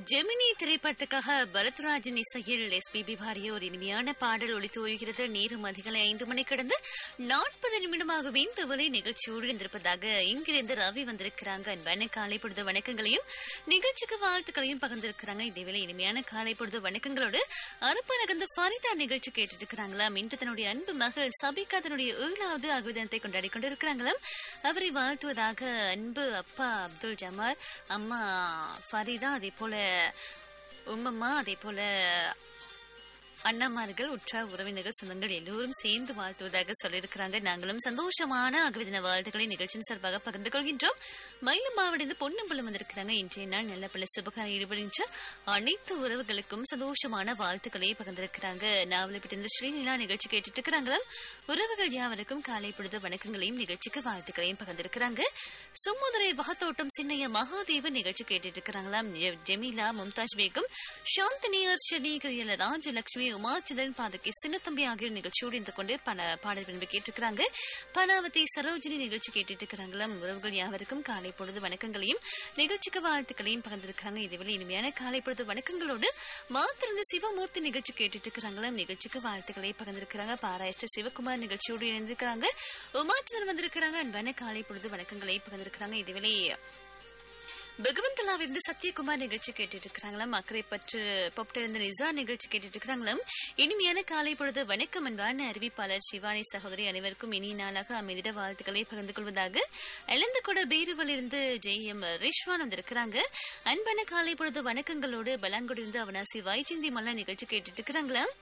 ஜெமினி திரைப்படத்துக்காக பரத்ராஜன் இசையில் எஸ்பிபி பாடிய ஒரு இனிமையான பாடல் ஒளித்து வருகிறது நேரம் அதிகாலை ஐந்து மணி கடந்து நாற்பது நிமிடமாகவே இந்த வரை நிகழ்ச்சியோடு இருந்திருப்பதாக இங்கிருந்து ரவி வந்திருக்கிறாங்க அன்பான காலை பொழுது வணக்கங்களையும் நிகழ்ச்சிக்கு வாழ்த்துக்களையும் பகிர்ந்திருக்கிறாங்க இதேவேளை இனிமையான காலை பொழுது வணக்கங்களோடு அறுப்பு நகர்ந்து ஃபரிதா நிகழ்ச்சி கேட்டுட்டு இருக்கிறாங்களாம் இன்று தன்னுடைய அன்பு மகள் சபிகா தன்னுடைய ஏழாவது அகுதனத்தை கொண்டாடி கொண்டிருக்கிறாங்களாம் அவரை வாழ்த்துவதாக அன்பு அப்பா அப்துல் ஜமார் அம்மா ஃபரிதா அதே போல உம்மம்மா அதே போல அண்ணாமார்கள் உற்றார் உறவினர்கள் சொந்தங்கள் எல்லோரும் சேர்ந்து வாழ்த்துவதாக சொல்லியிருக்கிறாங்க நாங்களும் சந்தோஷமான அகவிதின வாழ்த்துக்களை நிகழ்ச்சியின் சார்பாக பகிர்ந்து கொள்கின்றோம் மயிலம் மாவட்டம் பொன்னம்பலம் வந்திருக்கிறாங்க இன்றைய நாள் நல்ல பல சுபகாரம் ஈடுபடுகின்ற அனைத்து உறவுகளுக்கும் சந்தோஷமான வாழ்த்துக்களை பகிர்ந்திருக்கிறாங்க நாவலப்பட்டிருந்த ஸ்ரீநிலா நிகழ்ச்சி கேட்டுட்டு இருக்கிறாங்களாம் உறவுகள் யாவருக்கும் காலை பொழுது வணக்கங்களையும் நிகழ்ச்சிக்கு வாழ்த்துக்களையும் பகிர்ந்திருக்கிறாங்க சும்முதுரை வகத்தோட்டம் சின்னைய மகாதேவன் நிகழ்ச்சி கேட்டுட்டு இருக்கிறாங்களாம் ஜெ- ஜெமீலா மும்தாஜ் பேகம் சாந்தினி அர்ஷனி கிரியல ராஜலட்சுமி உமாச்சந்திரன் பாதகி சின்னத்தம்பி ஆகியோர் நிகழ்ச்சியோடு இருந்து கொண்டு பல பாடல் விரும்பி கேட்டிருக்கிறாங்க பனாவதி சரோஜினி நிகழ்ச்சி கேட்டுட்டு இருக்கிறாங்களாம் உறவுகள் யாவருக்கும் காலை பொழுது வணக்கங்களையும் நிகழ்ச்சிக்கு வாழ்த்துக்களையும் பகிர்ந்திருக்காங்க இதுவரை இனிமையான காலை பொழுது வணக்கங்களோடு மாத்திருந்த சிவமூர்த்தி நிகழ்ச்சி கேட்டுட்டு இருக்கிறாங்களாம் நிகழ்ச்சிக்கு வாழ்த்துக்களை பகிர்ந்திருக்கிறாங்க பாராயஸ்டர் சிவகுமார் நிகழ்ச்சியோடு இணைந்திருக்கிறாங்க உமாச்சந்திரன் வந்திருக்கிறாங்க அன்பான காலை பொழுது வணக்கங்களை பகிர்ந்திருக்கிறாங்க இதுவரை பகவந்தலாவிலிருந்து சத்யகுமார் நிகழ்ச்சி கேட்டுட்டு இருக்கிறாங்களாம் அக்கறை பற்று பொப்டிலிருந்து நிசா நிகழ்ச்சி கேட்டுட்டு இருக்கிறாங்களாம் இனிமையான காலை பொழுது வணக்கம் அன்பான அறிவிப்பாளர் சிவானி சகோதரி அனைவருக்கும் இனிய நாளாக அமைதிட வாழ்த்துக்களை பகிர்ந்து கொள்வதாக இழந்து கூட பேருவிலிருந்து ஜெய் எம் ரிஷ்வான் வந்திருக்கிறாங்க அன்பான காலை பொழுது வணக்கங்களோடு பலாங்குடியிருந்து அவனாசி வைஜந்தி மல்லா நிகழ்ச்சி கேட்டுட்டு இருக்கிறாங்களாம்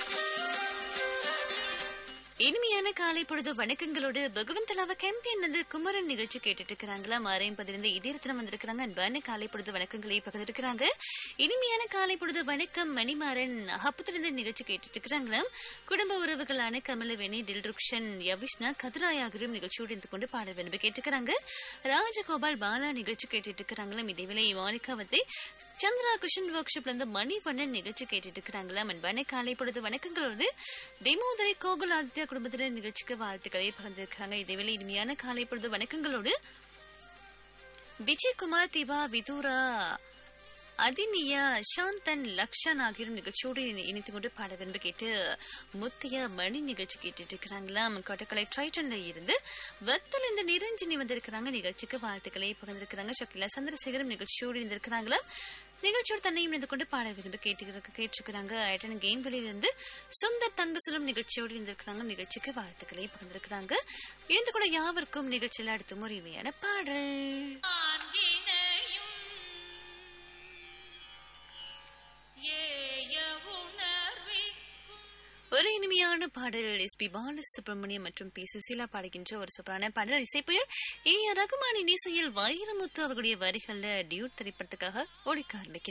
இனிமையான காலை பொழுது வணக்கங்களோடு பகவந்தலாவ கேம்பியன் வந்து குமரன் நிகழ்ச்சி கேட்டுட்டு இருக்கிறாங்களா மாறையும் பதிலிருந்து இதயத்தினம் வந்திருக்கிறாங்க அன்பான காலை பொழுது வணக்கங்களை பகிர்ந்திருக்கிறாங்க இனிமையான காலை பொழுது வணக்கம் மணிமாறன் ஹப்பத்திலிருந்து நிகழ்ச்சி கேட்டுட்டு இருக்கிறாங்களாம் குடும்ப உறவுகளான கமலவேணி டில்ருக்ஷன் யவிஷ்ணா கதிராய் ஆகியோரும் நிகழ்ச்சியோடு இருந்து கொண்டு பாடல் விரும்பி கேட்டுக்கிறாங்க ராஜகோபால் பாலா நிகழ்ச்சி கேட்டுட்டு இருக்கிறாங்களாம் இதேவேளை மாணிகாவத்தை சந்திரா குஷன் ஒர்க் ஷாப்ல இருந்து மணிவண்ணன் நிகழ்ச்சி கேட்டுட்டு இருக்கிறாங்களா அன்பான காலை பொழுது வணக்கங்களோடு திமோதரை கோகுல் ஆதித்யா குடும்பத்தினர் நிகழ்ச்சிக்கு வாழ்த்துக்களை பகிர்ந்திருக்கிறாங்க இதேவேளை இனிமையான காலை பொழுது வணக்கங்களோடு விஜயகுமார் திவா விதூரா அதினியா சாந்தன் லக்ஷன் ஆகியோரும் நிகழ்ச்சியோடு இணை- இணைத்து கொண்டு பாட விரும்பி கேட்டு முத்திய மணி நிகழ்ச்சி கேட்டுட்டு இருக்கிறாங்களாம் கொட்டக்கலை ட்ரைட்டன்ல இருந்து வத்தல் இந்த நிரஞ்சனி வந்திருக்கிறாங்க நிகழ்ச்சிக்கு வாழ்த்துக்களை பகிர்ந்திருக்கிறாங்க ஷக்கிலா சந்திரசேகரம் நிகழ்ச்சியோடு இருந்திருக்கிறாங்களாம் நிகழ்ச்சியோடு தன்னையும் இணைந்து கொண்டு பாட விரும்பி கேட்டு கேட்டிருக்கிறாங்க ஐட்டன் கேம் வெளியிலிருந்து சுந்தர் தங்கசுரம் நிகழ்ச்சியோடு இருந்திருக்கிறாங்க நிகழ்ச்சிக்கு வாழ்த்துக்களை பகிர்ந்திருக்கிறாங்க இணைந்து கூட யாவருக்கும் நிகழ்ச்சியில் அடுத்த முறைமையான பாடல் ஆங்கினையும் ஏய உணர்விக்கும் ஒரு இனிமையான பாடல் எஸ் பி பாலசுப்ரமணியம் மற்றும் பி சுசீலா பாடுகின்ற ஒரு சூப்பரான பாடல் இசைப்புயல் ஏ ரகுமானின் இசையில் வைரமுத்து அவர்களுடைய வரிகள்ல டியூட் திரைப்படத்துக்காக ஒழிக்க ஆரம்பிக்கிறது